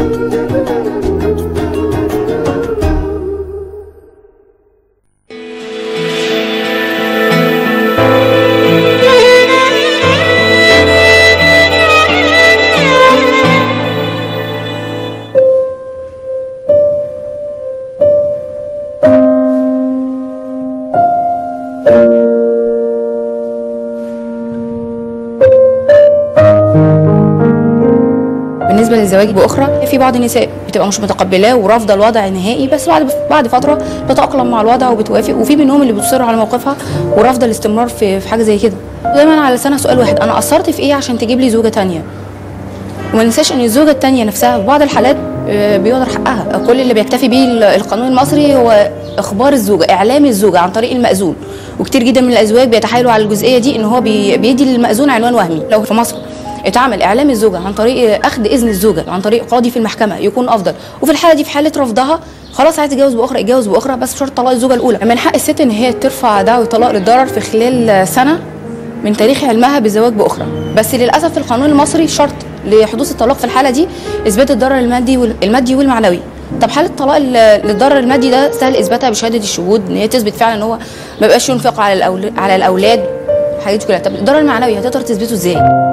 بالنسبه للزواج باخرى في بعض النساء بتبقى مش متقبلاه ورافضه الوضع النهائي بس بعد بعد فتره بتتاقلم مع الوضع وبتوافق وفي منهم اللي بتصر على موقفها ورافضه الاستمرار في في حاجه زي كده دايما على لسانها سؤال واحد انا قصرت في ايه عشان تجيب لي زوجه تانية وما ننساش ان الزوجه التانية نفسها في بعض الحالات آه، بيقدر حقها كل اللي بيكتفي بيه ال- القانون المصري هو اخبار الزوجه اعلام الزوجه عن طريق المأذون وكتير جدا من الازواج بيتحايلوا على الجزئيه دي ان هو بي- بيدي للمأذون عنوان وهمي لو في مصر اتعمل اعلام الزوجه عن طريق اخذ اذن الزوجه عن طريق قاضي في المحكمه يكون افضل وفي الحاله دي في حاله رفضها خلاص عايز تتجوز باخرى اتجوز باخرى بس بشرط طلاق الزوجه الاولى من حق الست ان هي ترفع دعوى طلاق للضرر في خلال سنه من تاريخ علمها بالزواج باخرى بس للاسف في القانون المصري شرط لحدوث الطلاق في الحاله دي اثبات الضرر المادي وال- المادي والمعنوي طب حاله الطلاق ال- للضرر المادي ده سهل اثباتها بشهاده الشهود ان هي تثبت فعلا ان هو ما بقاش ينفق على الأول... على الاولاد الحاجات دي كلها طب الضرر المعنوي هتقدر تثبته ازاي